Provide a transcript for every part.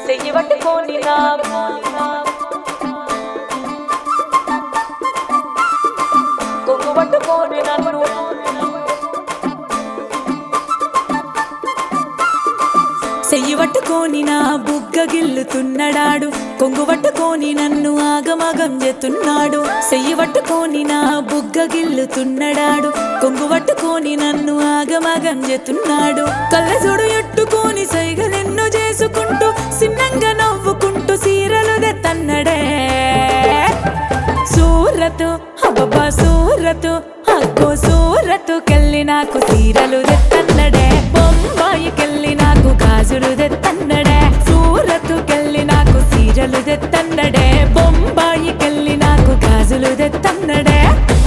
చెయ్యి పట్టుకొని నా కొంగు పట్టుకొని నన్ను చెయ్యి పట్టుకొని నా బుగ్గ గిల్లుతున్నడాడు కొంగు పట్టుకొని నన్ను ఆగమగం చేస్తున్నాడు చెయ్యి పట్టుకొని నా బుగ్గ గిల్లుతున్నడాడు కొంగు పట్టుకొని నన్ను ఆగమగం చేస్తున్నాడు కళ్ళజోడు ఎట్టుకొని సైగలెన్నో చేసుకుంటూ సిన్నంగా నవ్వుకుంటూ సీరలు తెత్తన్నడే సూరతు అబ్బబ్బా సూరతు అక్కో సూరతు కెళ్ళి నాకు సీరలు తెత్తన్నడే బొంబాయి కెళ్ళి నాకు గాజులు తెత్తన్నడే సూరతు కెళ్ళి నాకు సీరలు తెత్తన్నడే బొంబాయి కెళ్ళి నాకు గాజులు తెత్తన్నడే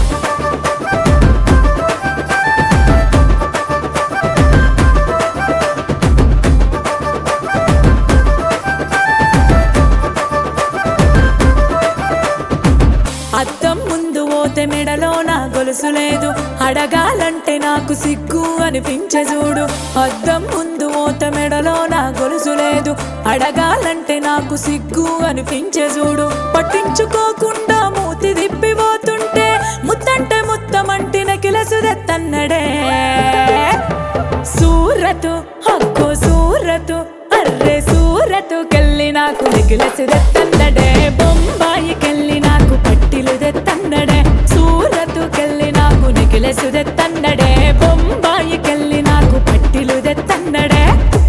అద్దం ముందు పోతే మెడలో నా గొలుసు లేదు అడగాలంటే నాకు సిగ్గు అనిపించే చూడు అద్దం ముందు పోతే మెడలో నా గొలుసు లేదు అడగాలంటే నాకు సిగ్గు అనిపించే చూడు పట్టించుకోకుండా మూతి తిప్పిపోతుంటే ముత్తంటే ముత్తమంటిన కిలసు తెత్తన్నడే సూరతు హక్కో సూరతు అర్రే సూరతు కెళ్ళి నాకు మిగిలసి తెత్తన్నడే బొంబాయి కెళ్ళి నాకు పట్టిలు తెత్తన్నడే సూరతు కెళ్ళి నాకు నిగిలసి తెత్తన్నడే బొంబాయి కెళ్ళి నాకు పట్టిలు తెత్తన్నడే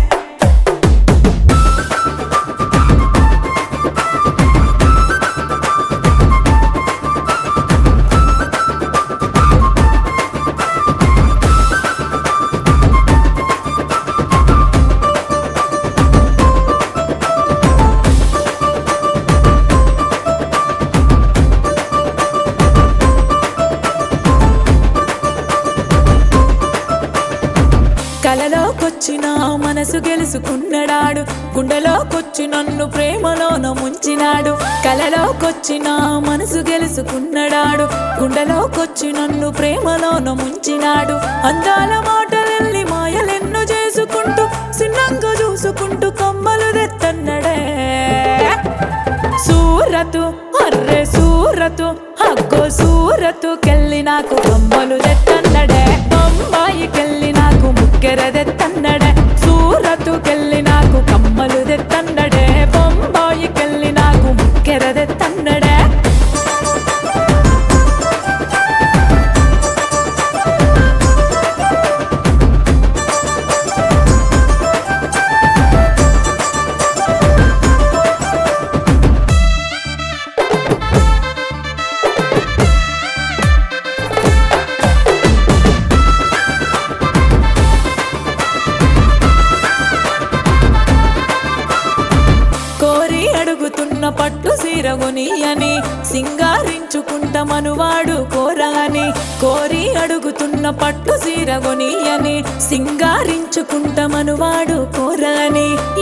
కలలోకొచ్చి నా మనసు గెలుసుకున్నడాడు గుండెలోకొచ్చి నన్ను ప్రేమలోన ముంచినాడు కలలోకొచ్చి నా మనసు గెలుసుకున్నడాడు గుండెలోకొచ్చి నన్ను ప్రేమలోన ముంచినాడు అందాల మాటలెల్లి మాయలెన్నో చేసుకుంటూ సిన్నంగా చూసుకుంటూ కొమ్మలు తెత్తన్నడే సూరతు అర్రే సూరతు అగ్గో సూరతు కెళ్ళి నాకు బొమ్మలు తెత్తన్నడే బొంబాయి కెళ్ళి నాకు ముక్కెర తెత్తన్నడే సూరతు కెళ్ళి నాకు కమ్మలు తెత్తన్నడే బొంబాయి కెళ్ళి నాకు ముక్కెర తెత్తన్నడే కోరి అడుగుతున్న పట్టు సీరగుని అని సింగారించుకుంట మనువాడు కోరని కోరి అడుగుతున్న పట్టు సీరగుని అని సింగారించుకుంట మనువాడు కోరని